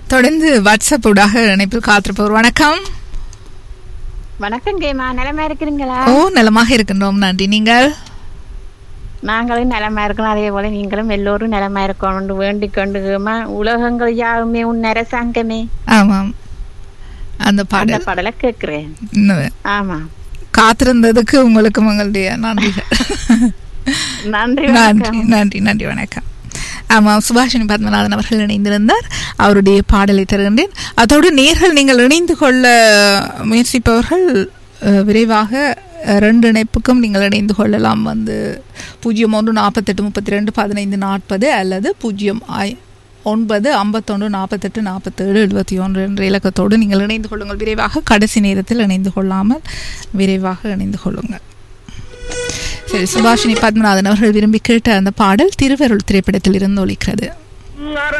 தொடர்ந்து வாட்ஸ்அப் ஊடாக இணைப்பில் காத்திருப்பவர் வணக்கம் வணக்கம் கேமா நலமா இருக்கிறீங்களா ஓ நலமாக இருக்கின்றோம் நன்றி நீங்கள் நாங்களும் நலமா இருக்கணும் அதே போல நீங்களும் எல்லோரும் நலமா இருக்கணும் வேண்டிக் கொண்டு கேமா உலகங்கள் யாவுமே உன் அரசாங்கமே ஆமாம் அந்த அந்த பாடல் பாடலை கேக்குறேன் இன்னும் ஆமா காத்திருந்ததுக்கு உங்களுக்கு உங்களுடைய நன்றிகள் நன்றி நன்றி வணக்கம் நன்றி நன்றி வணக்கம் ஆமாம் சுபாஷினி பத்மநாதன் அவர்கள் இணைந்திருந்தார் அவருடைய பாடலை தருகின்றேன் அதோடு நேர்கள் நீங்கள் இணைந்து கொள்ள முயற்சிப்பவர்கள் அஹ், விரைவாக அஹ், ரெண்டு இணைப்புக்கும் நீங்கள் இணைந்து கொள்ளலாம் வந்து பூஜ்ஜியம் ஒன்று நாற்பத்தெட்டு முப்பத்தி ரெண்டு பதினைந்து நாற்பது அல்லது பூஜ்ஜியம் ஐ ஒன்பது ஐம்பத்தொன்று நாற்பத்தெட்டு நாற்பத்தேழு எழுபத்தி ஒன்று என்ற இலக்கத்தோடு நீங்கள் இணைந்து கொள்ளுங்கள் விரைவாக கடைசி நேரத்தில் இணைந்து கொள்ளாமல் விரைவாக இணைந்து கொள்ளுங்கள் சரி சுபாஷினி பத்மநாதன் அவர்கள் விரும்பி கேட்ட அந்த பாடல் திருவருள் திரைப்படத்தில் இருந்து ஒலிக்கிறது